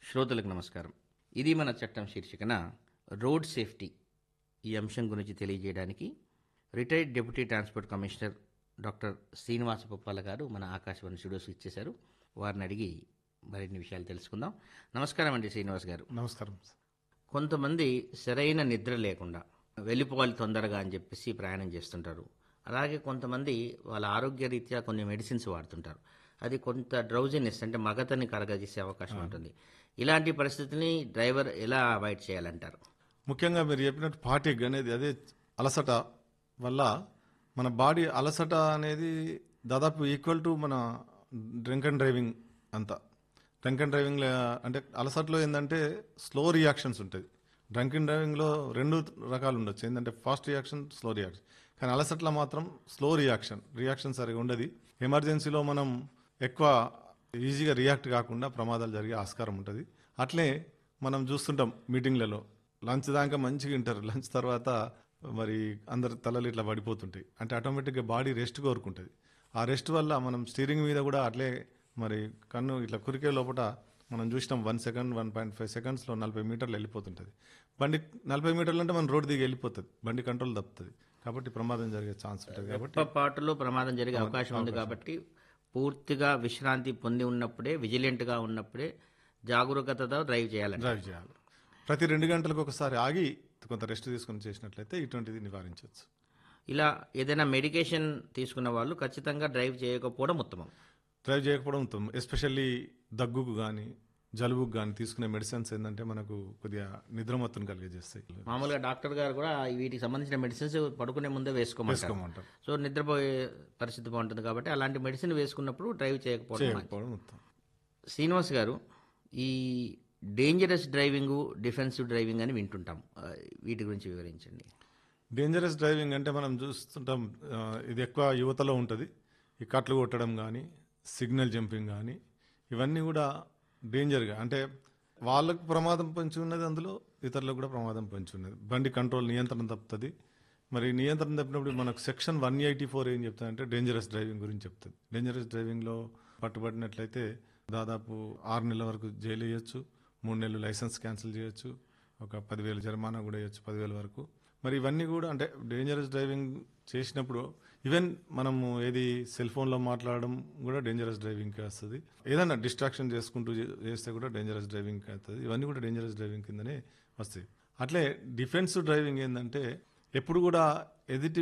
శ్రోతలకు నమస్కారం ఇది మన చట్టం శీర్షికన రోడ్ సేఫ్టీ ఈ అంశం గురించి తెలియజేయడానికి retired deputy transport commissioner doctor Srinivasa Puppala garu మన ఆకాశవాణి స్టూడియోస్ ఇచ్చేశారు వారిని అడిగి మరిన్ని విషయాలు తెలుసుకుందాం నమస్కారం అండి శ్రీనివాస్ గారు నమస్కారం కొంతమంది సరైన నిద్ర లేకుండా వెళ్ళిపోవాలి తొందరగా అని చెప్పేసి ప్రయాణం చేస్తుంటారు అలాగే కొంతమంది వాళ్ళ ఆరోగ్య రీత్యా కొన్ని మెడిసిన్స్ వాడుతుంటారు అది కొంత డ్రౌజినెస్ అంటే మగతని కలగజేసే అవకాశం ఉంటుంది ఇలాంటి పరిస్థితిని డ్రైవర్ ఎలా అవాయిడ్ చేయాలంటారు ముఖ్యంగా మీరు చెప్పినట్టు ఫాటిక్ అనేది అదే అలసట వల్ల మన బాడీ అలసట అనేది దాదాపు ఈక్వల్ టు మన డ్రింక్ అండ్ డ్రైవింగ్ అంతా డ్రింక్ అండ్ డ్రైవింగ్ అంటే అలసటలో ఏంటంటే స్లో రియాక్షన్స్ ఉంటుంది డ్రంక్ అండ్ డ్రైవింగ్లో రెండు రకాలు ఉండొచ్చు ఏంటంటే ఫాస్ట్ రియాక్షన్ స్లో రియాక్షన్ కానీ అలసట్లో మాత్రం స్లో రియాక్షన్ రియాక్షన్ సరిగా ఉండదు ఎమర్జెన్సీలో మనం ఎక్కువ ఈజీగా రియాక్ట్ కాకుండా ప్రమాదాలు జరిగే ఆస్కారం ఉంటుంది అట్లే మనం చూస్తుంటాం మీటింగ్లలో లంచ్ దాకా మంచిగా వింటారు లంచ్ తర్వాత మరి అందరి తలలు ఇట్లా పడిపోతుంటాయి అంటే ఆటోమేటిక్గా బాడీ రెస్ట్ కోరుకుంటుంది ఆ రెస్ట్ వల్ల మనం స్టీరింగ్ మీద కూడా అట్లే మరి కన్ను ఇట్లా కురికే లోపల మనం చూసినాం one second one point five సెకండ్స్లో నలభై మీటర్లు వెళ్ళిపోతుంటుంది బండి నలభై మీటర్లు అంటే మన రోడ్డు దిగి వెళ్ళిపోతుంది బండి కంట్రోల్ తప్పుతుంది కాబట్టి ప్రమాదం జరిగే ఛాన్స్ ఉంటుంది కాబట్టి పాటలో ప్రమాదం జరిగే అవకాశం ఉంది కాబట్టి పూర్తిగా విశ్రాంతి పొంది ఉన్నప్పుడే విజిలెంట్గా ఉన్నప్పుడే జాగరూకతతో డ్రైవ్ చేయాలండి డ్రైవ్ చేయాలి ప్రతి రెండు గంటలకు ఒకసారి ఆగి కొంత రెస్ట్ తీసుకొని చేసినట్లయితే ఇటువంటిది నివారించవచ్చు ఇలా ఏదైనా మెడికేషన్ తీసుకున్న వాళ్ళు ఖచ్చితంగా డ్రైవ్ చేయకపోవడం ఉత్తమం డ్రైవ్ చేయకపోవడం ఉత్తమం ఎస్పెషల్లీ దగ్గుకు కానీ జలుబుకు కానీ తీసుకునే మెడిసిన్స్ ఏంటంటే మనకు కొద్దిగా నిద్రమత్తును కలిగజేస్తాయి మామూలుగా డాక్టర్ గారు కూడా వీటికి సంబంధించిన మెడిసిన్స్ పడుకునే ముందే వేసుకోమంటారు వేసుకోమంటారు సో నిద్రపోయే పరిస్థితి బాగుంటుంది కాబట్టి అలాంటి మెడిసిన్ వేసుకున్నప్పుడు డ్రైవ్ చేయకపోవడం మంచిది. చేయకపోవడం ఉత్తమం శ్రీనివాస్ గారు ఈ డేంజరస్ డ్రైవింగ్ డిఫెన్సివ్ డ్రైవింగ్ అని వింటుంటాం ఆ, వీటి గురించి వివరించండి డేంజరస్ డ్రైవింగ్ అంటే మనం చూస్తుంటాం ఆ, ఇది ఎక్కువ యువతలో ఉంటుంది ఈ కట్లు కొట్టడం కానీ సిగ్నల్ జంపింగ్ కానీ ఇవన్నీ కూడా డేంజర్గా అంటే వాళ్ళకు ప్రమాదం పొంచి ఉన్నది అందులో ఇతరులకు కూడా ప్రమాదం పొంచి ఉన్నది బండి కంట్రోల్ నియంత్రణ తప్పుతుంది మరి నియంత్రణ తప్పినప్పుడు మనకు సెక్షన్ వన్ ఎయిటీ ఫోర్ ఏం చెప్తుందంటే డేంజరస్ డ్రైవింగ్ గురించి చెప్తుంది డేంజరస్ డ్రైవింగ్లో పట్టుబడినట్లయితే దాదాపు ఆరు నెలల వరకు జైలు వేయచ్చు మూడు నెలలు లైసెన్స్ క్యాన్సిల్ చేయొచ్చు ఒక పదివేలు జరిమానా కూడా వేయచ్చు పదివేల వరకు మరి ఇవన్నీ కూడా అంటే డేంజరస్ డ్రైవింగ్ చేసినప్పుడు ఈవెన్ మనము ఏది సెల్ ఫోన్లో మాట్లాడడం కూడా డేంజరస్ డ్రైవింగ్కి వస్తుంది ఏదైనా డిస్ట్రాక్షన్ చేసుకుంటూ చే- చేస్తే కూడా డేంజరస్ డ్రైవింగ్కి వస్తుంది ఇవన్నీ కూడా డేంజరస్ డ్రైవింగ్ కిందనే వస్తాయి అట్లే డిఫెన్స్ డ్రైవింగ్ ఏంటంటే ఎప్పుడు కూడా ఎదుటి